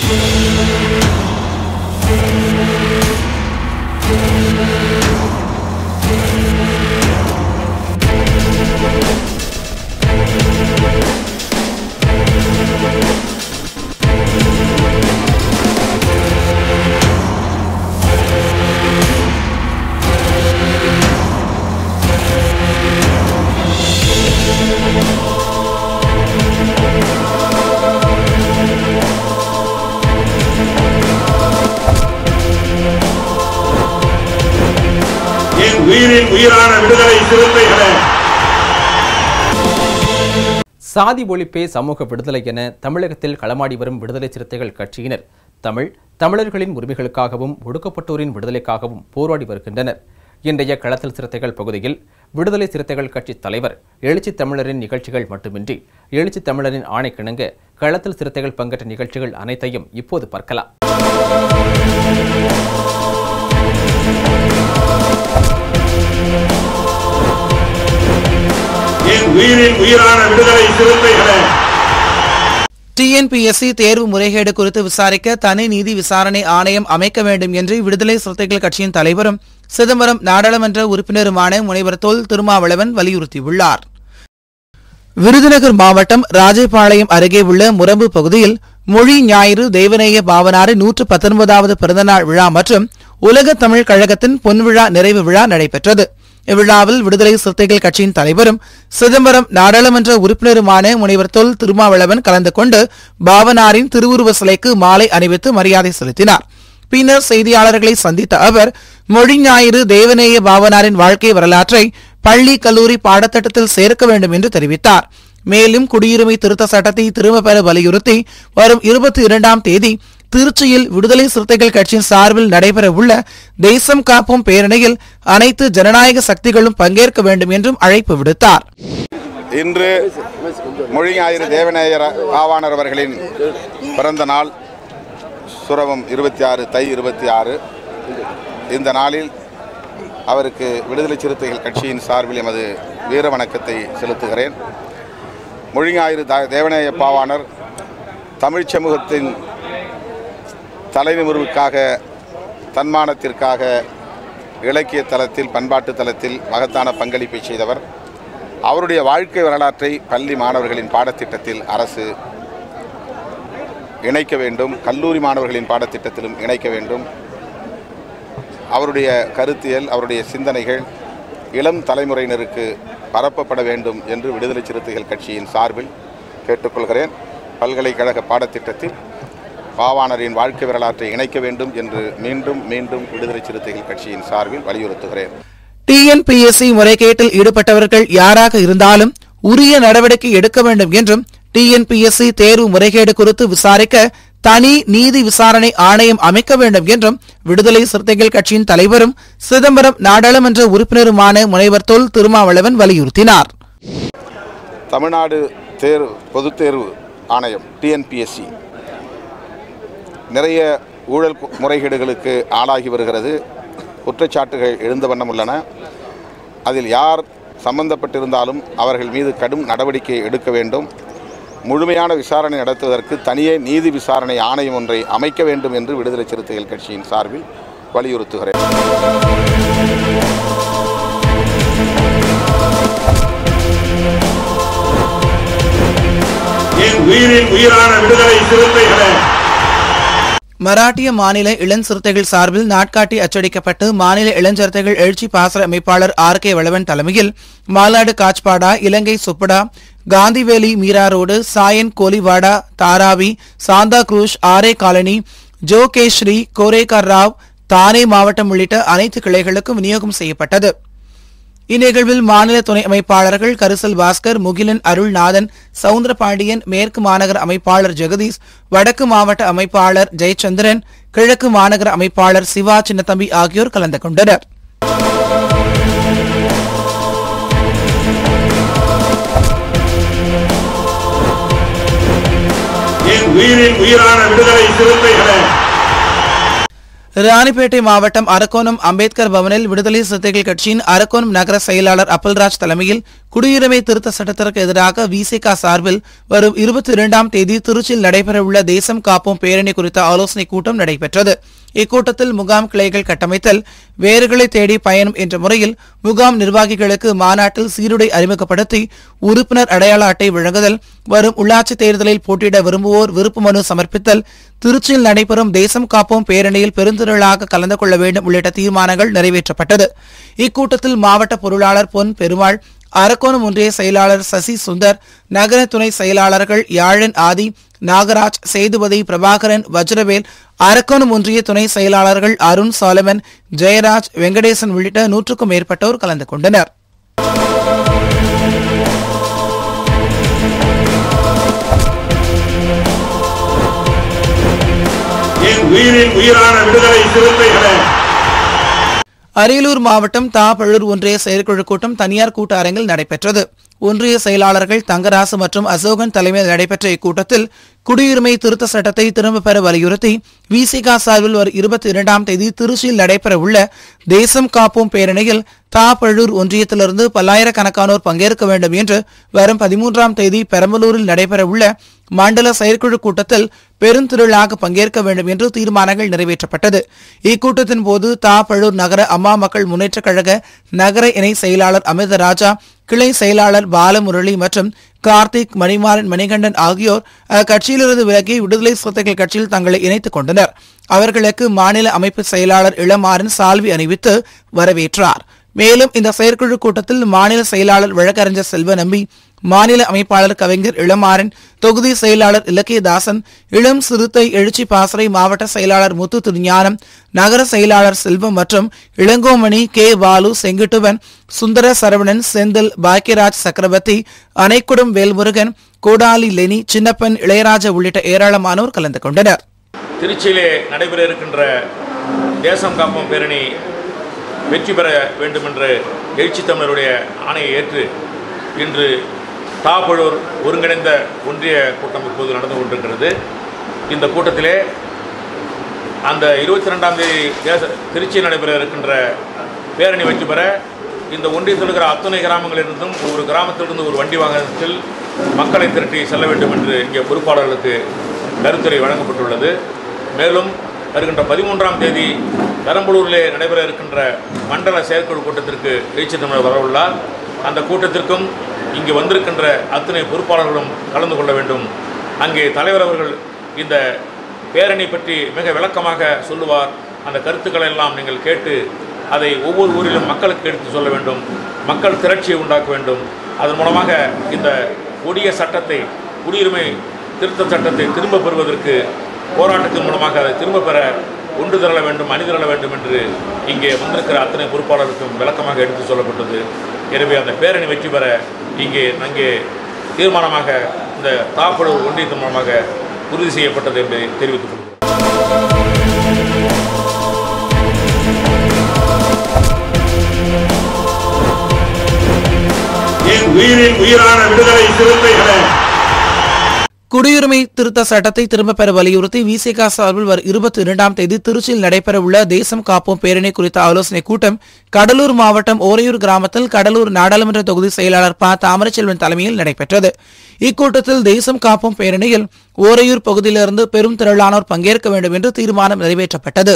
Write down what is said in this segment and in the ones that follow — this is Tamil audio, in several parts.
என் உயிரின் உயிரான விடுதலை சிறுத்தைகளே சாதி ஒழிப்பே சமூக விடுதலை என தமிழகத்தில் களமாடி வரும் விடுதலை சிறுத்தைகள் கட்சியினர் தமிழ் தமிழர்களின் உரிமைகளுக்காகவும் ஒடுக்கப்பட்டோரின் விடுதலைக்காகவும் போராடி வருகின்றனர் இன்றைய களத்தில் சிறுத்தைகள் பகுதியில் விடுதலை சிறுத்தைகள் கட்சி தலைவர் எழுச்சி தமிழரின் நிகழ்ச்சிகள் மட்டுமின்றி எழுச்சி தமிழரின் ஆணைக்கிணங்க களத்தில் சிறுத்தைகள் பங்கேற்ற நிகழ்ச்சிகள் அனைத்தையும் இப்போது பார்க்கலாம் என் உயிரின் உயிரான விடுதலை சிறுத்தைகளே டிஎன்பிஎஸ்சி தேர்வு முறைகேடு குறித்து விசாரிக்க தனி நீதி விசாரணை ஆணையம் அமைக்க வேண்டும் என்று விடுதலை சிறுத்தைகள் கட்சியின் தலைவரும் சிதம்பரம் நாடாளுமன்ற உறுப்பினருமான முனைவர் தொல் திருமாவளவன் வலியுறுத்தியுள்ளார் விருதுநகர் மாவட்டம் ராஜபாளையம் அருகே உள்ள முரம்பு பகுதியில் மொழி ஞாயிறு தேவநேய பாவனாரின் நூற்று பத்தொன்பதாவது பிறந்தநாள் விழா மற்றும் உலக தமிழ் கழகத்தின் பொன்விழா நிறைவு விழா நடைபெற்றது இவ்விழாவில் விடுதலை சிறுத்தைகள் கட்சியின் தலைவரும் சிதம்பரம் நாடாளுமன்ற உறுப்பினருமான முனைவர் தொல் திருமாவளவன் கலந்து கொண்டு பாவனாரின் திருவுருவ சிலைக்கு மாலை அணிவித்து மரியாதை செலுத்தினார் பின்னர் செய்தியாளர்களை சந்தித்த அவர் மொழி ஞாயிறு தேவநேய பாவனாரின் வாழ்க்கை வரலாற்றை பள்ளி கல்லூரி பாடத்திட்டத்தில் சேர்க்க வேண்டும் என்று தெரிவித்தார் மேலும் குடியுரிமை திருத்த சட்டத்தை திரும்ப பெற வலியுறுத்தி வரும் இருபத்தி இரண்டாம் தேதி திருச்சியில் விடுதலை சிறுத்தைகள் கட்சியின் சார்பில் நடைபெறவுள்ள தேசம் காப்போம் பேரணியில் அனைத்து ஜனநாயக சக்திகளும் பங்கேற்க வேண்டும் என்றும் அழைப்பு விடுத்தார் இன்று மொழிஞாயிறு தேவநேயர் ஆவாணர் அவர்களின் பிறந்த நாள் சுரவம் இருபத்தி ஆறு தை இருபத்தி ஆறு இந்த நாளில் அவருக்கு விடுதலை சிறுத்தைகள் கட்சியின் சார்பில் எமது வீர வணக்கத்தை செலுத்துகிறேன் மொழிஞாயிறு த தேவநேய பாவாணர் தமிழ்ச் சமூகத்தின் தலைநிமிர்வுக்காக தன்மானத்திற்காக இலக்கிய தளத்தில் பண்பாட்டு தளத்தில் மகத்தான பங்களிப்பை செய்தவர் அவருடைய வாழ்க்கை வரலாற்றை பள்ளி மாணவர்களின் பாடத்திட்டத்தில் அரசு இணைக்க வேண்டும் கல்லூரி மாணவர்களின் பாடத்திட்டத்திலும் இணைக்க வேண்டும் அவருடைய கருத்தியல் அவருடைய சிந்தனைகள் இளம் தலைமுறையினருக்கு பரப்பப்பட வேண்டும் என்று விடுதலை சிறுத்தைகள் கட்சியின் சார்பில் கேட்டுக்கொள்கிறேன் பல்கலைக்கழக பாடத்திட்டத்தில் பாவாணரின் வாழ்க்கை வரலாற்றை இணைக்க வேண்டும் என்று மீண்டும் மீண்டும் விடுதலை சிறுத்தைகள் கட்சியின் சார்பில் வலியுறுத்துகிறேன் டிஎன்பிஎஸ்சி முறைகேட்டில் ஈடுபட்டவர்கள் யாராக இருந்தாலும் உரிய நடவடிக்கை எடுக்க வேண்டும் என்றும் டிஎன்பிஎஸ்சி தேர்வு முறைகேடு குறித்து விசாரிக்க தனி நீதி விசாரணை ஆணையம் அமைக்க வேண்டும் என்றும் விடுதலை சிறுத்தைகள் கட்சியின் தலைவரும் சிதம்பரம் நாடாளுமன்ற உறுப்பினருமான முனைவர் தொல் திருமாவளவன் வலியுறுத்தினார் தமிழ்நாடு தேர்வு பொதுத் தேர்வு ஆணையம் டிஎன்பிஎஸ்சி நிறைய ஊழல் கு- முறைகேடுகளுக்கு ஆளாகி வருகிறது குற்றச்சாட்டுகள் எழுந்த வண்ணம் உள்ளன அதில் யார் சம்பந்தப்பட்டிருந்தாலும் அவர்கள் மீது கடும் நடவடிக்கை எடுக்க வேண்டும் முழுமையான விசாரணை நடத்துவதற்கு தனியே நீதி விசாரணை ஆணையம் ஒன்றை அமைக்க வேண்டும் என்று விடுதலை சிறுத்தைகள் கட்சியின் சார்பில் வலியுறுத்துகிறேன் என் உயிரின் உயிரான விடுதலை சிறுத்தைகளே மராட்டிய மாநில இளம் சிறுத்தைகள் சார்பில் நாட்காட்டி அச்சடிக்கப்பட்டு மாநில இளஞ்சிறுத்தைகள் எழுச்சி பாசற அமைப்பாளர் ஆர் கே வளவன் தலைமையில் மாலாடு காச்பாடா இலங்கை சுப்படா Kandivali Mira road Sion Koliwada Dharavi Santacruz Aarey colony ஜோ கேஸ்ரீ கோரேகர் ராவ் தானே மாவட்டம் உள்ளிட்ட அனைத்து கிளைகளுக்கும் விநியோகம் செய்யப்பட்டது இந்நிகழ்வில் மாநில துணை அமைப்பாளர்கள் கரிசல் பாஸ்கர் முகிலன் அருள்நாதன் சவுந்தரபாண்டியன் மேற்கு மாநகர அமைப்பாளர் ஜெகதீஷ் வடக்கு மாவட்ட அமைப்பாளர் ஜெயச்சந்திரன் கிழக்கு மாநகர அமைப்பாளர் சிவா சின்னத்தம்பி ஆகியோர் கலந்து கொண்டனர் என் உயிரின் உயிரான விடுதலை சிறுத்தைகளே ராணிப்பேட்டை மாவட்டம் அரக்கோணம் அம்பேத்கர் பவனில் விடுதலை சிறுத்தைகள் கட்சியின் அரக்கோணம் நகர செயலாளர் அப்பல்ராஜ் தலைமையில் குடியுரிமை திருத்த சட்டத்திற்கு எதிராக விசிக சார்பில் வரும் இருபத்தி இரண்டாம் தேதி திருச்சியில் நடைபெறவுள்ள தேசம் காப்போம் பேரணி குறித்த ஆலோசனைக் கூட்டம் நடைபெற்றது இக்கூட்டத்தில் முகாம் கிளைகள் கட்டமைத்தல் வேர்களை தேடி பயணம் என்ற முறையில் முகாம் நிர்வாகிகளுக்கு மாநாட்டில் சீருடை அறிமுகப்படுத்தி உறுப்பினர் அடையாள அட்டை வழங்குதல் வரும் உள்ளாட்சித் தேர்தலில் போட்டியிட விரும்புவோர் விருப்பு மனு சமர்ப்பித்தல் திருச்சியில் நடைபெறும் தேசம் காப்போம் பேரணியில் பெருந்திரளாக கலந்து கொள்ள வேண்டும் உள்ளிட்ட தீர்மானங்கள் நிறைவேற்றப்பட்டது இக்கூட்டத்தில் மாவட்ட பொருளாளர் பொன் பெருமாள் அரக்கோணம் ஒன்றிய செயலாளர் சசி சுந்தர் நகர துணை செயலாளர்கள் யாழன் ஆதி நாகராஜ் சேதுபதி பிரபாகரன் வஜ்ரவேல் அரக்கோணம் ஒன்றிய துணை செயலாளர்கள் அருண் சாலமன் ஜெயராஜ் வெங்கடேசன் உள்ளிட்ட நூற்றுக்கும் மேற்பட்டோர் கலந்து கொண்டனர் என் உயிரின் உயிரான விடுதலை சிறுத்தைகளே அரியலூர் மாவட்டம் தாப்பழூர் ஒன்றிய செயற்குழு கூட்டம் தனியார் கூட்ட அரங்கில் நடைபெற்றது ஒன்றிய செயலாளர்கள் தங்கராசு மற்றும் அசோகன் தலைமையில் நடைபெற்ற இக்கூட்டத்தில் குடியுரிமை திருத்த சட்டத்தை திரும்பப் பெற வலியுறுத்தி விசிகா சார்பில் வரும் இருபத்தி இரண்டாம் தேதி திருச்சியில் நடைபெறவுள்ள தேசம் காப்போம் பேரணியில் தாப்பழூர் ஒன்றியத்திலிருந்து பல்லாயிரக்கணக்கானோர் பங்கேற்க வேண்டும் என்று வரும் பதிமூன்றாம் தேதி பெரம்பலூரில் நடைபெறவுள்ள மண்டல செயற்குழு கூட்டத்தில் பெருந்திரளாக பங்கேற்க வேண்டும் என்று தீர்மானங்கள் நிறைவேற்றப்பட்டது இக்கூட்டத்தின் போது தாப்பழூர் நகர அம்மா மக்கள் முன்னேற்றக் கழக நகர இணை செயலாளர் அமிர்தராஜா கிளை செயலாளர் பாலமுரளி மற்றும் கார்த்திக் மணிமாறன் மணிகண்டன் ஆகியோர் அக்கட்சியிலிருந்து விலகி விடுதலை சிறுத்தைகள் கட்சியில் தங்களை இணைத்துக் கொண்டனர் அவர்களுக்கு மாநில அமைப்பு செயலாளர் இளமாறன் சால்வி அணிவித்து வரவேற்றார் மேலும் இந்த செயற்குழு கூட்டத்தில் மாநில செயலாளர் வழக்கறிஞர் செல்வநம்பி மாநில அமைப்பாளர் கவிஞர் இளமாறன் தொகுதி செயலாளர் இலக்கியதாசன் இளம் சிறுத்தை எழுச்சி பாசறை மாவட்ட செயலாளர் முத்து திருஞானம் நகர செயலாளர் செல்வம் மற்றும் இளங்கோமணி கே பாலு செங்குட்டுவன் சுந்தர சரவணன் செந்தில் பாக்கியராஜ் சக்கரவர்த்தி அணைக்குடம் வேல்முருகன் கோடாலி லெனி சின்னப்பன் இளையராஜா உள்ளிட்ட ஏராளமானோர் கலந்து கொண்டனர் திருச்சியிலே நடைபெற இருக்கின்ற தேசம் காப்போம் பேரணி வெற்றி பெற வேண்டுமென்று எழுச்சி தமிழருடைய ஆணையை ஏற்று இன்று தாப்பழூர் ஒருங்கிணைந்த ஒன்றிய கூட்டம் இப்போது நடந்து கொண்டிருக்கிறது இந்த கூட்டத்திலே அந்த இருபத்தி ரெண்டாம் தேதி தேச திருச்சியில் நடைபெற இருக்கின்ற பேரணி வெற்றி பெற இந்த ஒன்றியத்தில் இருக்கிற அத்தனை கிராமங்களிலிருந்தும் ஒரு கிராமத்திலிருந்து ஒரு வண்டி வாகனத்தில் மக்களை திரட்டி செல்ல வேண்டும் என்று இங்கே பொறுப்பாளர்களுக்கு கருத்துரை வழங்கப்பட்டுள்ளது மேலும் வருகின்ற பதிமூன்றாம் தேதி பெரம்பலூரிலே நடைபெற இருக்கின்ற மண்டல செயற்குழு கூட்டத்திற்கு எழுச்சி தமிழர் வரவுள்ளார் அந்த கூட்டத்திற்கும் இங்கு வந்திருக்கின்ற அத்தனை பொறுப்பாளர்களும் கலந்து கொள்ள வேண்டும் அங்கே தலைவர் அவர்கள் இந்த பேரணி பற்றி மிக விளக்கமாக சொல்லுவார் அந்த கருத்துக்களை எல்லாம் நீங்கள் கேட்டு அதை ஒவ்வொரு ஊரிலும் மக்களுக்கு எடுத்து சொல்ல வேண்டும் மக்கள் திரட்சியை உண்டாக்க வேண்டும் அதன் மூலமாக இந்த கொடிய சட்டத்தை குடியுரிமை திருத்த சட்டத்தை திரும்ப பெறுவதற்கு போராட்டத்தின் மூலமாக அதை திரும்ப பெற ஒன்று திரள வேண்டும் அணி திரள வேண்டும் என்று இங்கே வந்திருக்கிற அத்தனை பொறுப்பாளருக்கும் விளக்கமாக எடுத்து சொல்லப்பட்டது எனவே அந்த பேரணி வெற்றி பெற இங்கே அங்கே தீர்மானமாக இந்த தாப்பழூர் ஒன்றியத்தின் மூலமாக உறுதி செய்யப்பட்டது என்பதை தெரிவித்துக் கொள்கிறோம் என் உயிரின் உயிரான விடுதலை சிறுத்தைகளே குடியுரிமை திருத்த சட்டத்தை திரும்பப் பெற வலியுறுத்தி விசிகா சார்பில் வரும் இருபத்தி இரண்டாம் தேதி திருச்சியில் நடைபெறவுள்ள தேசம் காப்போம் பேரணி குறித்த ஆலோசனைக் கூட்டம் கடலூர் மாவட்டம் ஓரையூர் கிராமத்தில் கடலூர் நாடாளுமன்ற தொகுதி செயலாளர் ப தாமரச்செல்வன் தலைமையில் நடைபெற்றது இக்கூட்டத்தில் தேசம் காப்போம் பேரணியில் ஓரையூர் பகுதியிலிருந்து பெரும் திரளானோர் பங்கேற்க வேண்டும் என்று தீர்மானம் நிறைவேற்றப்பட்டது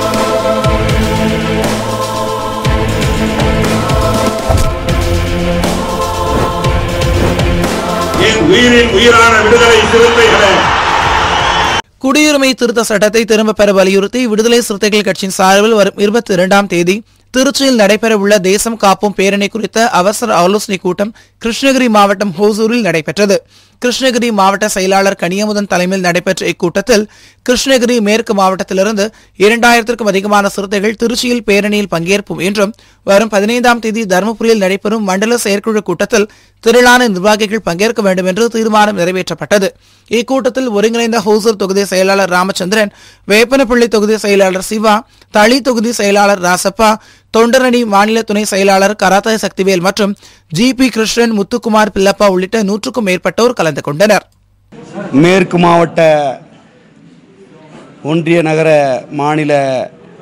என் உயிரின் உயிரான விடுதலை சிறுத்தைகளே குடியுரிமை திருத்த சட்டத்தை திரும்பப் பெற வலியுறுத்தி விடுதலை சிறுத்தைகள் கட்சியின் சார்பில் வரும் இருபத்தி இரண்டாம் தேதி திருச்சியில் நடைபெறவுள்ள தேசம் காப்போம் பேரணி குறித்த அவசர ஆலோசனைக் கூட்டம் கிருஷ்ணகிரி மாவட்டம் ஹோசூரில் நடைபெற்றது கிருஷ்ணகிரி மாவட்ட செயலாளர் கனியமுதன் தலைமையில் நடைபெற்ற இக்கூட்டத்தில் கிருஷ்ணகிரி மேற்கு மாவட்டத்திலிருந்து இரண்டாயிரத்திற்கும் அதிகமான சிறுத்தைகள் திருச்சியில் பேரணியில் பங்கேற்போம் என்றும் வரும் பதினைந்தாம் தேதி தருமபுரியில் நடைபெறும் மண்டல செயற்குழு கூட்டத்தில் திரளான நிர்வாகிகள் பங்கேற்க வேண்டும் என்று தீர்மானம் நிறைவேற்றப்பட்டது இக்கூட்டத்தில் ஒருங்கிணைந்த ஹோசூர் தொகுதி செயலாளர் ராமச்சந்திரன் வேப்பனப்பள்ளி தொகுதி செயலாளர் சிவா தளி தொகுதி செயலாளர் ராசப்பா தொண்டரணி மாநில துணை செயலாளர் கராத்தே சக்திவேல் மற்றும் ஜி பி கிருஷ்ணன் முத்துக்குமார் பில்லப்பா உள்ளிட்ட நூற்றுக்கும் மேற்பட்டோர் கலந்து கொண்டனர் மேற்கு மாவட்ட ஒன்றிய நகர மாநில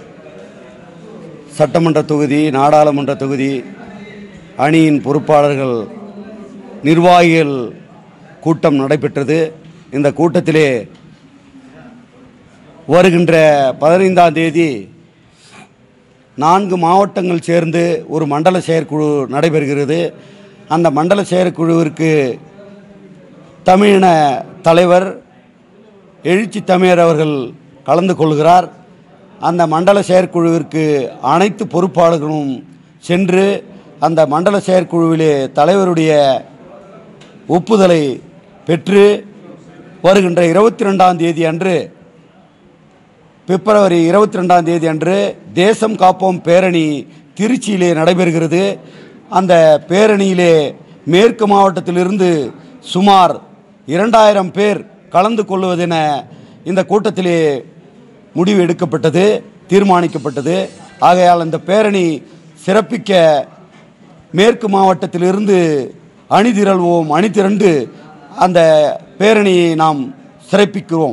சட்டமன்ற தொகுதி நாடாளுமன்ற தொகுதி அணியின் பொறுப்பாளர்கள் நிர்வாகிகள் கூட்டம் நடைபெற்றது இந்த கூட்டத்திலே வருகின்ற பதினைந்தாம் தேதி நான்கு மாவட்டங்கள் சேர்ந்து ஒரு மண்டல செயற்குழு நடைபெறுகிறது அந்த மண்டல செயற்குழுவிற்கு தமிழின தலைவர் எழுச்சி தமிழர் அவர்கள் கலந்து கொள்கிறார் அந்த மண்டல செயற்குழுவிற்கு அனைத்து பொறுப்பாளர்களும் சென்று அந்த மண்டல செயற்குழுவிலே தலைவருடைய ஒப்புதலை பெற்று வருகின்ற இருபத்தி ரெண்டாம் தேதி அன்று பிப்ரவரி இருபத்தி ரெண்டாம் தேதி அன்று தேசம் காப்போம் பேரணி திருச்சியிலே நடைபெறுகிறது அந்த பேரணியிலே மேற்கு மாவட்டத்திலிருந்து சுமார் இரண்டாயிரம் பேர் கலந்து கொள்வதென இந்த கூட்டத்திலே முடிவு எடுக்கப்பட்டது தீர்மானிக்கப்பட்டது ஆகையால் இந்த பேரணி சிறப்பிக்க மேற்கு மாவட்டத்திலிருந்து அணிதிரள்வோம் அணிதிரண்டு அந்த பேரணியை நாம் சிறப்பிக்கிறோம்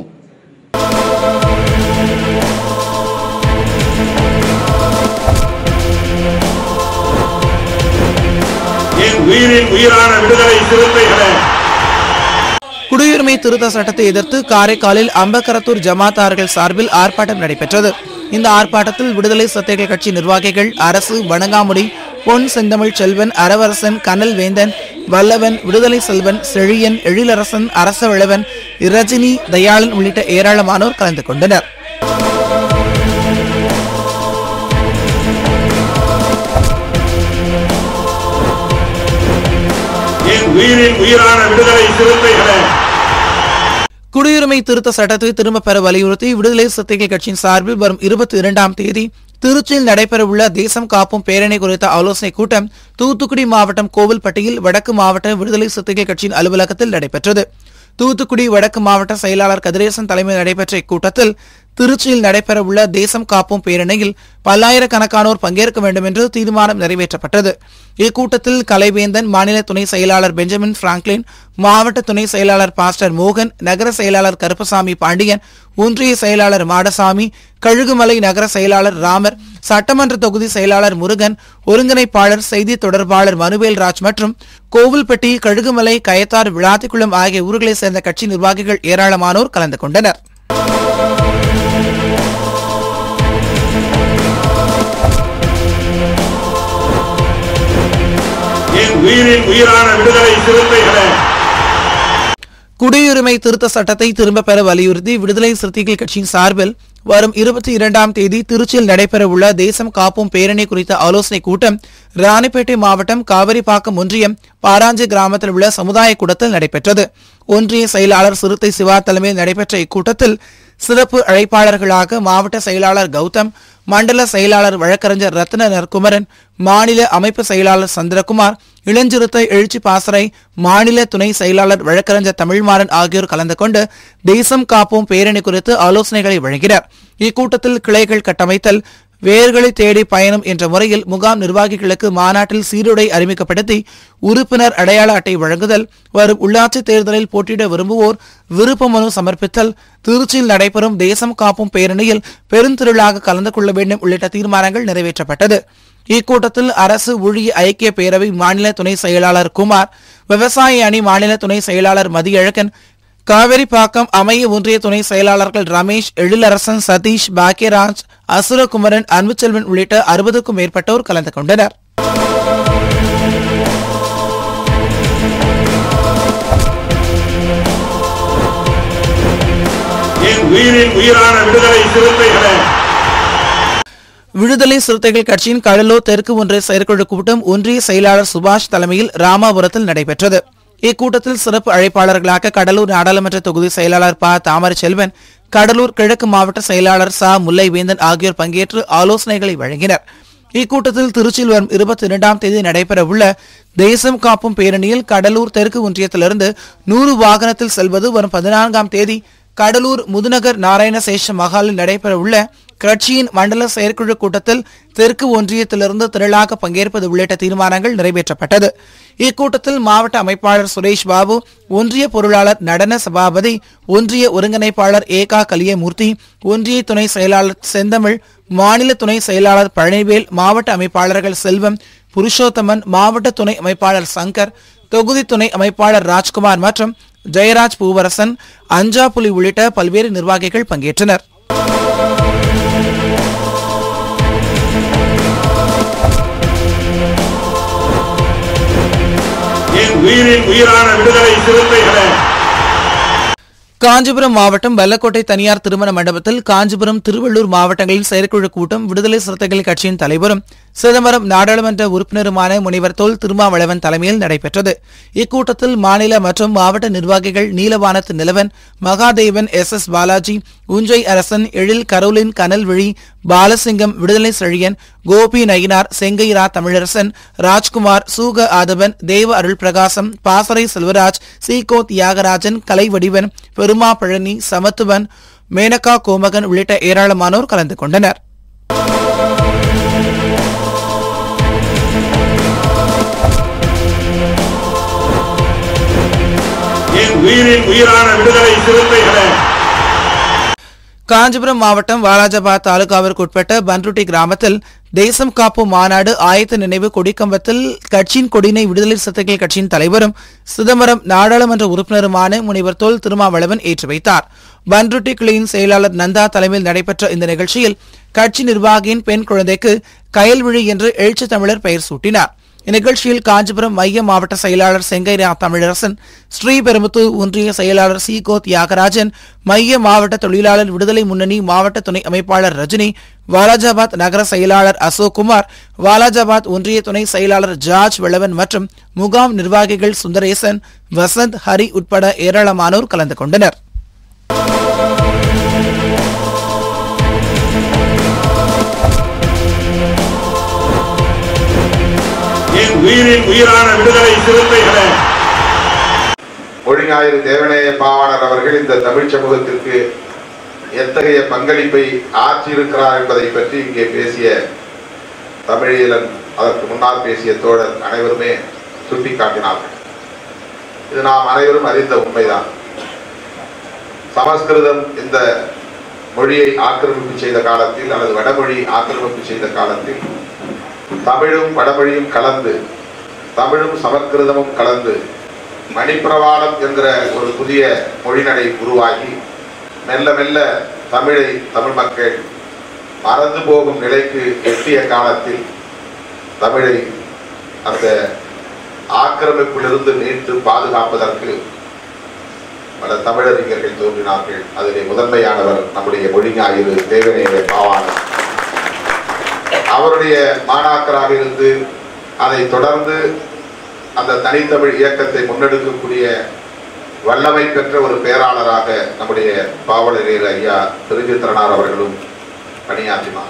என் உயிரின் உயிரான விடுதலை சிறுத்தைகளே குடியுரிமை திருத்த சட்டத்தை எதிர்த்து காரைக்காலில் அம்பக்கரத்தூர் ஜமாத்தார்கள் சார்பில் ஆர்ப்பாட்டம் நடைபெற்றது இந்த ஆர்ப்பாட்டத்தில் விடுதலை சிறுத்தைகள் கட்சி நிர்வாகிகள் அரசு வணங்காமுடி பொன் செந்தமிழ் செல்வன் அரவரசன் கனல் வேந்தன் வல்லவன் விடுதலை செல்வன் செழியன் எழிலரசன் அரசவிழவன் ரஜினி தயாளன் உள்ளிட்ட ஏராளமானோர் கலந்து கொண்டனர் என் உயிரின் உயிரான விடுதலை சிறுத்தைகளே குடியுரிமை திருத்த சட்டத்தை திரும்பப் பெற வலியுறுத்தி விடுதலை சிறுத்தைகள் கட்சியின் சார்பில் வரும் இருபத்தி இரண்டாம் தேதி திருச்சியில் நடைபெறவுள்ள தேசம் காப்பும் பேரணி குறித்த ஆலோசனைக் கூட்டம் தூத்துக்குடி மாவட்டம் கோவில்பட்டியில் வடக்கு மாவட்ட விடுதலை சிறுத்தைகள் கட்சியின் அலுவலகத்தில் நடைபெற்றது தூத்துக்குடி வடக்கு மாவட்ட செயலாளர் கதிரேசன் தலைமையில் நடைபெற்ற இக்கூட்டத்தில் திருச்சியில் நடைபெறவுள்ள தேசம் காப்போம் பேரணியில் பல்லாயிரக்கணக்கானோர் பங்கேற்க வேண்டும் என்று தீர்மானம் நிறைவேற்றப்பட்டது இக்கூட்டத்தில் கலைவேந்தன் மாநில துணை செயலாளர் பெஞ்சமின் பிராங்க்லின் மாவட்ட துணை செயலாளர் பாஸ்டர் மோகன் நகர செயலாளர் கருப்பசாமி பாண்டியன் ஒன்றிய செயலாளர் மாடசாமி கழுகுமலை நகர செயலாளர் ராமர் சட்டமன்ற தொகுதி செயலாளர் முருகன் ஒருங்கிணைப்பாளர் செய்தி தொடர்பாளர் மனுவேல் ராஜ் மற்றும் கோவில்பட்டி கழுகுமலை கயத்தார் விளாத்திக்குளம் ஆகிய ஊர்களைச் சேர்ந்த கட்சி நிர்வாகிகள் ஏராளமானோர் கலந்து கொண்டனர் என் உயிரின் உயிரான விடுதலை சிறுத்தைகளே குடியுரிமை திருத்த சட்டத்தை திரும்பப் பெற வலியுறுத்தி விடுதலை சிறுத்தைகள் கட்சியின் சார்பில் வரும் இருபத்தி இரண்டாம் தேதி திருச்சியில் நடைபெறவுள்ள தேசம் காப்போம் பேரணி குறித்த ஆலோசனைக் கூட்டம் ராணிப்பேட்டை மாவட்டம் காவிரிப்பாக்கம் ஒன்றியம் பாராஞ்சி கிராமத்தில் உள்ள சமுதாய கூடத்தில் நடைபெற்றது ஒன்றிய செயலாளர் சிறுத்தை சிவா தலைமையில் நடைபெற்ற இக்கூட்டத்தில் சிறப்பு அழைப்பாளர்களாக மாவட்ட செயலாளர் கௌதம் மண்டல செயலாளர் வழக்கறிஞர் ரத்ன நற்குமரன் மாநில அமைப்பு செயலாளர் சந்திரகுமார் இளஞ்சிறுத்தை எழுச்சி பாசறை மாநில துணை செயலாளர் வழக்கறிஞர் தமிழ்மாறன் ஆகியோர் கலந்து கொண்டு தேசம் காப்போம் பேரணி குறித்து ஆலோசனைகளை வழங்கினர் இக்கூட்டத்தில் கிளைகள் கட்டமைத்தல் வேர்களை தேடி பயணம் என்ற முறையில் முகாம் நிர்வாகிகளுக்கு மாநாட்டில் சீருடை அறிமுகப்படுத்தி உறுப்பினர் அடையாள அட்டை வழங்குதல் வரும் உள்ளாட்சி தேர்தலில் போட்டியிட விரும்புவோர் விருப்ப மனு சமர்ப்பித்தல் திருச்சியில் நடைபெறும் தேசம் காப்பும் பேரணியில் பெருந்திரளாக கலந்து கொள்ள வேண்டும் உள்ளிட்ட தீர்மானங்கள் நிறைவேற்றப்பட்டது இக்கூட்டத்தில் அரசு ஊழிய ஐக்கிய பேரவை மாநில துணை செயலாளர் குமார் விவசாய அணி மாநில துணை செயலாளர் மதியழகன் காவேரிப்பாக்கம் அமைய ஒன்றிய துணை செயலாளர்கள் ரமேஷ் எழிலரசன் சதீஷ் பாக்கியராஜ் அசுரகுமரன் அன்புச்செல்வன் உள்ளிட்ட அறுபதுக்கும் மேற்பட்டோர் கலந்து கொண்டனர் என் உயிரின் உயிரான விடுதலை சிறுத்தைகளே விடுதலை சிறுத்தைகள் கட்சியின் கடலூர் தெற்கு ஒன்றிய செயற்குழு கூட்டம் ஒன்றிய செயலாளர் சுபாஷ் தலைமையில் ராமாபுரத்தில் நடைபெற்றது இக்கூட்டத்தில் சிறப்பு அழைப்பாளர்களாக கடலூர் நாடாளுமன்ற தொகுதி செயலாளர் ப தாமரை செல்வன் கடலூர் கிழக்கு மாவட்ட செயலாளர் ச முல்லைவேந்தன் ஆகியோர் பங்கேற்று ஆலோசனைகளை வழங்கினர் இக்கூட்டத்தில் திருச்சியில் வரும் இருபத்தி இரண்டாம் தேதி நடைபெறவுள்ள தேசம் காப்பும் பேரணியில் கடலூர் தெற்கு ஒன்றியத்திலிருந்து நூறு வாகனத்தில் செல்வது வரும் பதினான்காம் தேதி கடலூர் முதுநகர் நாராயணசேஷ மகாலில் நடைபெறவுள்ள கட்சியின் மண்டல செயற்குழு கூட்டத்தில் தெற்கு ஒன்றியத்திலிருந்து திரளாக பங்கேற்பது உள்ளிட்ட தீர்மானங்கள் நிறைவேற்றப்பட்டது இக்கூட்டத்தில் மாவட்ட அமைப்பாளர் சுரேஷ் பாபு ஒன்றிய பொருளாளர் நடன சபாபதி ஒன்றிய ஒருங்கிணைப்பாளர் ஏகா கலியமூர்த்தி ஒன்றிய துணை செயலாளர் செந்தமிழ் மாநில துணை செயலாளர் பழனிவேல் மாவட்ட அமைப்பாளர்கள் செல்வம் புருஷோத்தமன் மாவட்ட துணை அமைப்பாளர் சங்கர் தொகுதி துணை அமைப்பாளர் ராஜ்குமார் மற்றும் ஜெயராஜ் பூவரசன் அஞ்சாப்புலி உள்ளிட்ட பல்வேறு நிர்வாகிகள் பங்கேற்றனர் என் உயிரின் உயிரான விடுதலை சிறுத்தைகளே காஞ்சிபுரம் மாவட்டம் வெள்ளக்கோட்டை தனியார் திருமண மண்டபத்தில் காஞ்சிபுரம் திருவள்ளூர் மாவட்டங்களின் செயற்குழு கூட்டம் விடுதலை சிறுத்தைகள் கட்சியின் தலைவரும் சிதம்பரம் நாடாளுமன்ற உறுப்பினருமான முனைவர் தொல் திருமாவளவன் தலைமையில் நடைபெற்றது இக்கூட்டத்தில் மாநில மற்றும் மாவட்ட நிர்வாகிகள் Neelavanathu Nilavan Mahadevan S S Balaji Unjai Arasan Ezhil Caroline கனல்விழி Balasingham விடுதலை செழியன் கோபி நயினார் செங்கைரா தமிழரசன் ராஜ்குமார் சூக ஆதவன் தேவ அருள் பிரகாசம் பாசறை செல்வராஜ் சீகோ தியாகராஜன் கலைவடிவன் பெருமா பழனி சமத்துவன் மேனகா கோமகன் உள்ளிட்ட ஏராளமானோர் கலந்து கொண்டனர் என் உயிரின் உயிரான விடுதலை சிறுத்தைகளே காஞ்சிபுரம் மாவட்டம் வாலாஜாபாத் தாலுகாவிற்கு உட்பட்ட பன்ருட்டி கிராமத்தில் தேசம் காப்போம் மாநாடு ஆயத்த நினைவு கொடிக்கம்பத்தில் கட்சியின் கொடியினை விடுதலை சிறுத்தைகள் கட்சியின் தலைவரும் சிதம்பரம் நாடாளுமன்ற உறுப்பினருமான முனைவர் தொல் திருமாவளவன் ஏற்றி வைத்தார் பன்ருட்டி கிளையின் செயலாளர் நந்தா தலைமையில் நடைபெற்ற இந்த நிகழ்ச்சியில் கட்சி நிர்வாகியின் பெண் குழந்தைக்கு கயல்விழி என்று எழுச்சி தமிழர் பெயர் சூட்டினார் இந்நிகழ்ச்சியில் காஞ்சிபுரம் மைய மாவட்ட செயலாளர் செங்கைரா தமிழரசன் ஸ்ரீபெரும்புத்தூர் ஒன்றிய செயலாளர் சி கோ தியாகராஜன் மைய மாவட்ட தொழிலாளர் விடுதலை முன்னணி மாவட்ட துணை அமைப்பாளர் ரஜினி வாலாஜாபாத் நகர செயலாளர் அசோக் குமார் வாலாஜாபாத் ஒன்றிய துணை செயலாளர் ஜார்ஜ் வெளவன் மற்றும் முகாம் நிர்வாகிகள் சுந்தரேசன் வசந்த் ஹரி உட்பட ஏராளமானோர் கலந்து கொண்டனர் என் உயிரின் உயிரான விடுதலை சிறுத்தைகளே ஒழுங்காயிரு தேவநேய பாவாணர் அவர்கள் இந்த தமிழ் சமூகத்திற்கு எத்தகைய பங்களிப்பை ஆற்றியிருக்கிறார் என்பதை பற்றி இங்கே பேசிய தமிழியலன் அதற்கு முன்னால் பேசிய தோழர் அனைவருமே சுட்டிக்காட்டினார்கள் இது நாம் அனைவரும் அறிந்த உண்மைதான் சமஸ்கிருதம் இந்த மொழியை ஆக்கிரமிப்பு செய்த காலத்தில் அல்லது வடமொழி ஆக்கிரமிப்பு செய்த காலத்தில் தமிழும் வடமொழியும் கலந்து தமிழும் சமஸ்கிருதமும் கலந்து மணிப்பிரவாளம் என்கிற ஒரு புதிய மொழிநடை உருவாகி மெல்ல மெல்ல தமிழை தமிழ் மக்கள் மறந்து போகும் நிலைக்கு எட்டிய காலத்தில் தமிழை அந்த ஆக்கிரமிப்பிலிருந்து மீட்டு பாதுகாப்பதற்கு பல தமிழறிஞர்கள் தோன்றினார்கள் அதிலே முதன்மையானவர் நம்முடைய மொழி ஞாயிறு தேவநேய பாவாணர் அவருடைய மாணாக்கராக இருந்து அதை தொடர்ந்து அந்த தனித்தமிழ் இயக்கத்தை முன்னெடுக்கக்கூடிய வல்லமை பெற்ற ஒரு பேராளராக நம்முடைய பாவலரேர் ஐயா திருச்சித்திரனார் அவர்களும் பணியாற்றினார்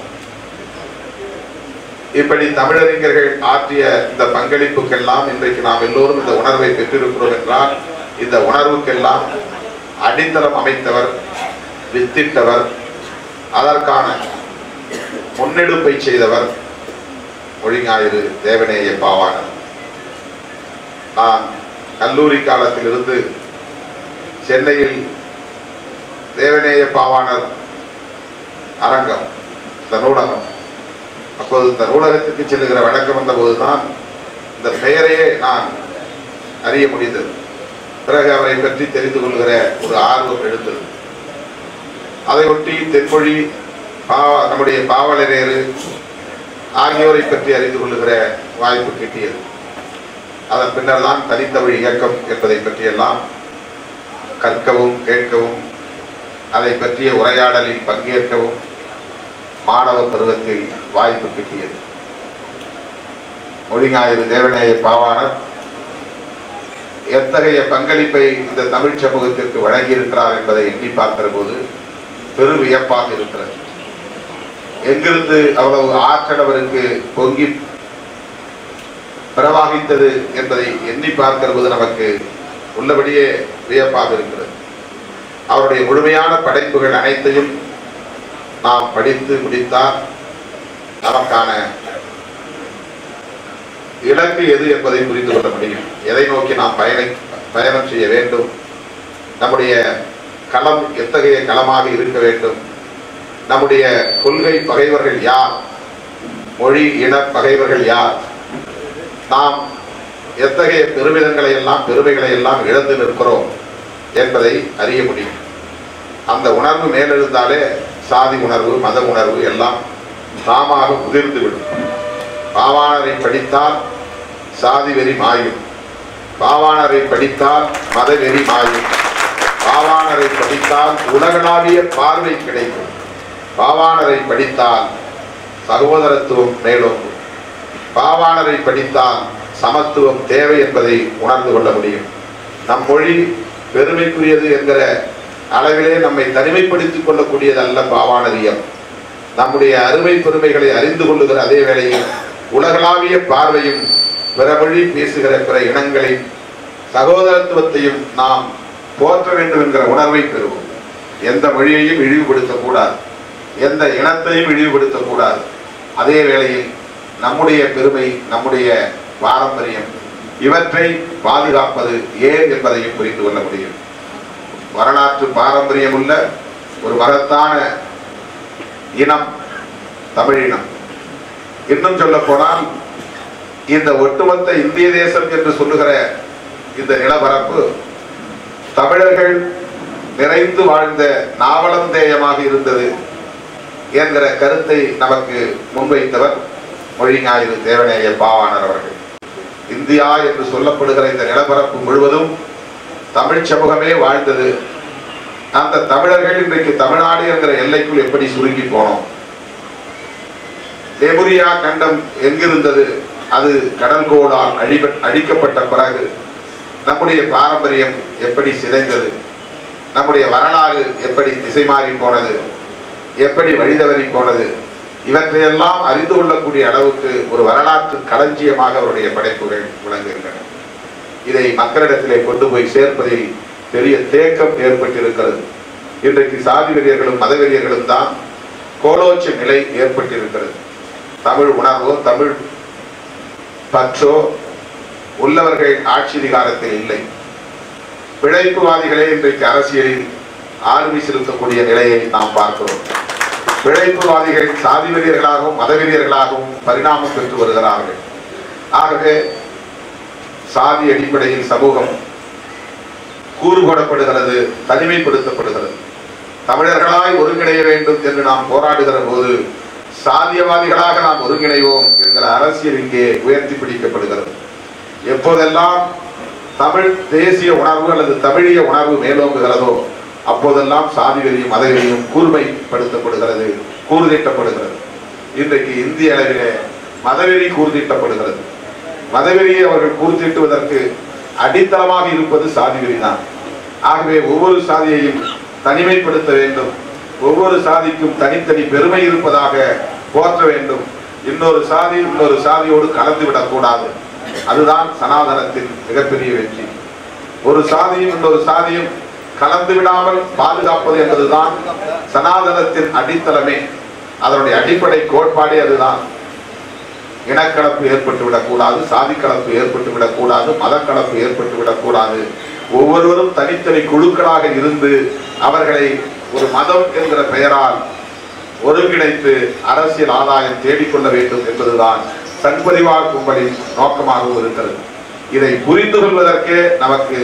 இப்படி தமிழறிஞர்கள் ஆற்றிய இந்த பங்களிப்புக்கெல்லாம் இன்றைக்கு நாம் எல்லோரும் இந்த உணர்வை பெற்றிருக்கிறோம் என்றால் இந்த உணர்வுக்கெல்லாம் அடித்தளம் அமைத்தவர் வித்திட்டவர் அதற்கான முன்னெடுப்பை செய்தவர் மொழிஞாயிறு தேவநேய பாவாணர் நான் கல்லூரி காலத்திலிருந்து சென்னையில் தேவநேய பாவாணர் அரங்கம் இந்த நூலகம் அப்போது இந்த நூலகத்துக்கு செல்லுகிற வழக்கம் வந்தபோதுதான் இந்த பெயரையே நான் அறிய முடிந்தது பிறகு அவரை பற்றி தெரிந்து கொள்கிற ஒரு ஆர்வம் எழுந்தது அதையொட்டி தென்மொழி பாவ நம்முடைய பாவலரேறு ஆகியோரை பற்றி அறிந்து கொள்ளுகிற வாய்ப்பு கிட்டியது அதன் பின்னர் தான் தனித்தமிழ் இயக்கம் என்பதை பற்றியெல்லாம் கற்கவும் கேட்கவும் அதை பற்றிய உரையாடலில் பங்கேற்கவும் மாணவ பருவத்தில் வாய்ப்பு கிட்டியது மொழிஞாயிறு தேவநேய பாவாணர் எத்தகைய பங்களிப்பை இந்த தமிழ் சமூகத்திற்கு வழங்கியிருக்கிறார் என்பதை எண்ணி பார்க்கிற போது பெரு வியப்பாக இருக்கிறது எங்கிருந்து அவ்வளவு ஆற்றல் அவருக்கு பொங்கி பிரவாகித்தது என்பதை எண்ணி பார்க்கிற போது நமக்கு உள்ளபடியே வியப்பாக இருக்கிறது அவருடைய முழுமையான படைப்புகள் அனைத்தையும் நாம் படித்து முடித்தால் நமக்கான இலக்கு எது என்பதை புரிந்து கொள்ள முடியும் எதை நோக்கி நாம் பயண பயணம் செய்ய வேண்டும் நம்முடைய களம் எத்தகைய களமாக இருக்க வேண்டும் நம்முடைய கொள்கை பகைவர்கள் யார் மொழி இன பகைவர்கள் யார் நாம் எத்தகைய பெருமிதங்களை எல்லாம் பெருமைகளை எல்லாம் இழந்து நிற்கிறோம் என்பதை அறிய முடியும் அந்த உணர்வு மேலெழுந்தாலே சாதி உணர்வு மத உணர்வு எல்லாம் தாமாக உதிர்ந்து விடும் பாவாணரை படித்தால் சாதி வெறி மாயும் பாவாணரை படித்தால் மதவெறி மாயும் பாவாணரை படித்தால் உலகளாவிய பார்வை கிடைக்கும் பாவாணரை படித்தால் சகோதரத்துவம் மேலோங்கும் பாவாணரை படித்தால் சமத்துவம் தேவை என்பதை உணர்ந்து கொள்ள முடியும் நம் மொழி பெருமைக்குரியது என்கிற அளவிலே நம்மை தனிமைப்படுத்திக் கொள்ளக்கூடியதல்ல பாவாணரியம் நம்முடைய அருமை பெருமைகளை அறிந்து கொள்ளுகிற அதே வேளையில் உலகளாவிய பார்வையும் பிற மொழி பேசுகிற பிற இனங்களின் சகோதரத்துவத்தையும் நாம் போற்ற வேண்டும் என்கிற உணர்வை பெறுவோம் எந்த மொழியையும் இழிவுபடுத்தக்கூடாது எந்த இனத்தையும் இழிவுபடுத்தக்கூடாது அதே வேளையில் நம்முடைய பெருமை நம்முடைய பாரம்பரியம் இவற்றை பாதுகாப்பது ஏன் என்பதையும் புரிந்து கொள்ள முடியும் வரலாற்று பாரம்பரியம் உள்ள ஒரு மகத்தான இனம் தமிழினம் இன்னும் சொல்ல போனால் இந்த ஒட்டுமொத்த இந்திய தேசம் என்று சொல்லுகிற இந்த நிலப்பரப்பு தமிழர்கள் நிறைந்து வாழ்ந்த நாவலந்தேயமாக இருந்தது என்கிற கருத்தை நமக்கு முன்வைத்தவர் மொழி ஞாயிறு தேவநேய பாவாணர் அவர்கள் இந்தியா என்று சொல்லப்படுகிற இந்த நிலப்பரப்பு முழுவதும் தமிழ் சமூகமே வாழ்ந்தது அந்த தமிழர்கள் இன்றைக்கு தமிழ்நாடு என்கிற எல்லைக்குள் எப்படி சுருங்கி போனோம் லெமுரியா கண்டம் எங்கிருந்தது அது கடல் கோடால் அழிப அழிக்கப்பட்ட பிறகு நம்முடைய பாரம்பரியம் எப்படி சிதைந்தது நம்முடைய வரலாறு எப்படி திசை மாறி போனது எப்படி வழிதவறி போனது இவற்றையெல்லாம் அறிந்து கொள்ளக்கூடிய அளவுக்கு ஒரு வரலாற்று களஞ்சியமாக அவருடைய படைப்புகள் விளங்குகின்றன இதை மக்களிடத்திலே கொண்டு போய் சேர்ப்பதில் பெரிய தேக்கம் ஏற்பட்டிருக்கிறது இன்றைக்கு சாதி வெறியர்களும் மதவெறியர்களும் தான் கோலோச்ச நிலை ஏற்பட்டிருக்கிறது தமிழ் உணர்வோ தமிழ் பற்றோ உள்ளவர்கள் ஆட்சி அதிகாரத்தில் இல்லை பிழைப்புவாதிகளே இன்றைக்கு அரசியலில் ஆளுமை செலுத்தக்கூடிய நிலையை நாம் பார்க்கிறோம் பிழைப்புவாதிகள் சாதி வெறியர்களாகவும் மதவெறியர்களாகவும் பரிணாமம் பெற்று வருகிறார்கள் ஆகவே சாதி அடிப்படையில் சமூகம் கூறுபடப்படுகிறது தனிமைப்படுத்தப்படுகிறது தமிழர்களாய் ஒருங்கிணைய வேண்டும் என்று நாம் போராடுகிற போது சாதியவாதிகளாக நாம் ஒருங்கிணைவோம் என்கிற அரசியல் இங்கே உயர்த்தி பிடிக்கப்படுகிறது எப்போதெல்லாம் தமிழ் தேசிய உணர்வு அல்லது தமிழிய உணர்வு மேலோங்குகிறதோ அப்போதெல்லாம் சாதி வெறியும் மதவெறியும் கூர்மைப்படுத்தப்படுகிறது கூர்தீட்டப்படுகிறது இன்றைக்கு இந்திய அளவிலே மதவெறி கூர்தீட்டப்படுகிறது மதவெறியை அவர்கள் கூர்தீட்டுவதற்கு அடித்தளமாக இருப்பது சாதி வெறிதான் ஆகவே ஒவ்வொரு சாதியையும் தனிமைப்படுத்த வேண்டும் ஒவ்வொரு சாதிக்கும் தனித்தனி பெருமை இருப்பதாக போற்ற வேண்டும் இன்னொரு சாதி இன்னொரு சாதியோடு கலந்து விடக்கூடாது அதுதான் சனாதனத்தின் மிகப்பெரிய வெற்றி ஒரு சாதியும் இன்னொரு சாதியும் கலந்து விடாமல் பாதுகாப்பது என்பதுதான் சனாதனத்தின் அடித்தளமே அதனுடைய அடிப்படை கோட்பாடே அதுதான் இனக்கலப்பு ஏற்பட்டு விடக்கூடாது சாதி கலப்பு ஏற்பட்டு விடக்கூடாது மதக்கலப்பு ஏற்பட்டு விடக்கூடாது ஒவ்வொருவரும் தனித்தனி குழுக்களாக இருந்து அவர்களை ஒரு மதம் என்கிற பெயரால் ஒருங்கிணைத்து அரசியல் ஆதாயம் தேடிக்கொள்ள வேண்டும் என்பதுதான் சண்பரிவார் கும்பலின் நோக்கமாகவும் இருக்கிறது இதை புரிந்து கொள்வதற்கே நமக்கு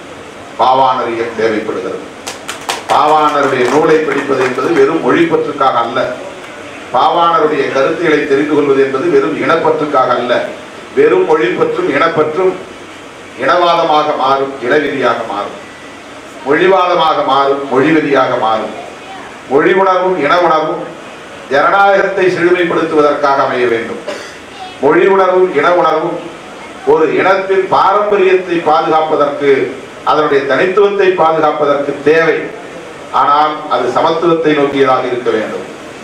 பாவாணரியம் தேவைப்படுகிறது பாவாணருடைய நூலை படிப்பது என்பது வெறும் மொழிப்பற்றுக்காக அல்ல பாவாணருடைய கருத்துக்களை தெரிந்து கொள்வது என்பது வெறும் இனப்பற்றுக்காக அல்ல வெறும் மொழிப்பற்றும் இனப்பற்றும் இனவாதமாக மாறும் இனவெறியாக மாறும் மொழிவாதமாக மாறும் மொழிவெறியாக மாறும் மொழி உணர்வும் இன உணர்வும் ஜனநாயகத்தை செழுமைப்படுத்துவதற்காக அமைய வேண்டும் மொழி உணர்வும் இன உணர்வும் ஒரு இனத்தின் பாரம்பரியத்தை பாதுகாப்பதற்கு அதனுடைய தனித்துவத்தை பாதுகாப்பதற்கு தேவை ஆனால் அது சமத்துவத்தை நோக்கியதாக இருக்க வேண்டும்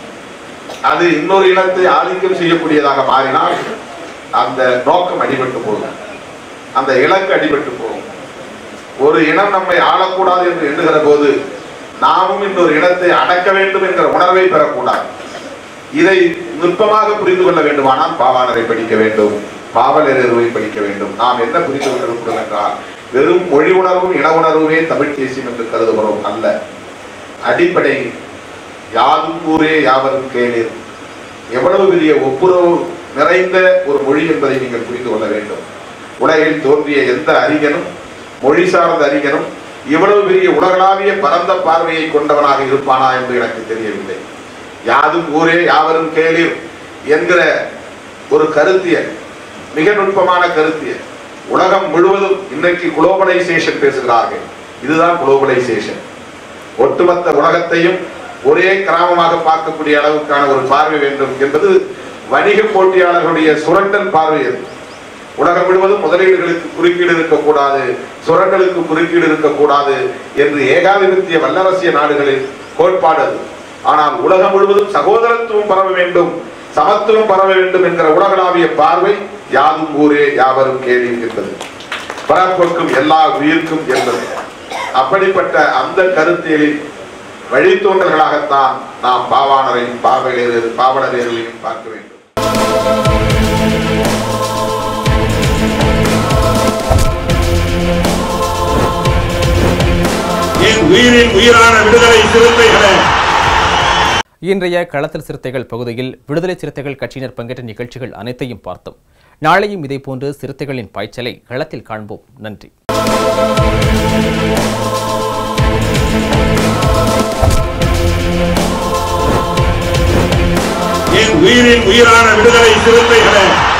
அது இன்னொரு இனத்தை ஆதிக்கம் செய்யக்கூடியதாக மாறினால் அந்த நோக்கம் அடிபட்டு போகும் அந்த இலக்கு அடிபட்டு போகும் ஒரு இனம் நம்மை ஆளக்கூடாது என்று எண்ணுகிற போது நாமும் இன்னொரு இனத்தை அடக்க வேண்டும் என்கிற உணர்வை பெறக்கூடாது இதை நுட்பமாக புரிந்து கொள்ள வேண்டுமானால் பாவாணரை படிக்க வேண்டும் பாவலருவை படிக்க வேண்டும் நாம் என்ன புரிந்து கொண்டிருக்கிறோம் என்றால் வெறும் மொழி உணர்வும் இன உணர்வுமே தமிழ் தேசியம் என்று கருதுகிறோம் அல்ல அடிப்படை யாதும் ஊரே யாவரும் கேளீர் எவ்வளவு பெரிய ஒப்புரவு நிறைந்த ஒரு மொழி என்பதை நீங்கள் புரிந்து கொள்ள வேண்டும் உலகில் தோன்றிய எந்த அறிஞனும் மொழி சார்ந்த அறிஞனும் இவ்வளவு பெரிய உலகளாவிய பரந்த பார்வையை கொண்டவனாக இருப்பானா என்று எனக்கு தெரியவில்லை யாதும் ஊரே யாவரும் கேளீர் என்கிற ஒரு கருத்தியல் மிக நுட்பமான கருத்தியல் உலகம் முழுவதும் இன்றைக்கு குளோபலைசேஷன் பேசுகிறார்கள் இதுதான் குளோபலைசேஷன் ஒட்டுமொத்த உலகத்தையும் ஒரே கிராமமாக பார்க்கக்கூடிய அளவுக்கான ஒரு பார்வை வேண்டும் என்பது வணிக போட்டியாளர்களுடைய சுரண்டல் பார்வை அது உலகம் முழுவதும் முதலீடுகளுக்கு குறுக்கீடு இருக்கக்கூடாது சுரண்டலுக்கு குறுக்கீடு இருக்கக்கூடாது என்று ஏகாதிபத்திய வல்லரசிய நாடுகளின் கோட்பாடு அது ஆனால் உலகம் முழுவதும் சகோதரத்துவம் பரவ வேண்டும் சமத்துவம் பரவ வேண்டும் என்கிற உலகளாவிய பார்வை யாதும் ஊரே யாவரும் கேள்வி என்பது பரப்போக்கும் எல்லா உயிர்க்கும் என்பது அப்படிப்பட்ட அந்த கருத்தியலில் வழித்தோன்றல்களாகத்தான் நாம் பாவாணரையும் பாவலர் பாவலரையும் பார்க்க வேண்டும் என் உயிரின் உயிரான விடுதலை சிறுத்தைகளே இன்றைய களத்தில் சிறுத்தைகள் பகுதியில் விடுதலை சிறுத்தைகள் கட்சியினர் பங்கேற்ற நிகழ்ச்சிகள் அனைத்தையும் பார்த்தோம் நாளையும் இதேபோன்று சிறுத்தைகளின் பாய்ச்சலை களத்தில் காண்போம் நன்றி என் உயிரின் உயிரான விடுதலை சிறுத்தைகளே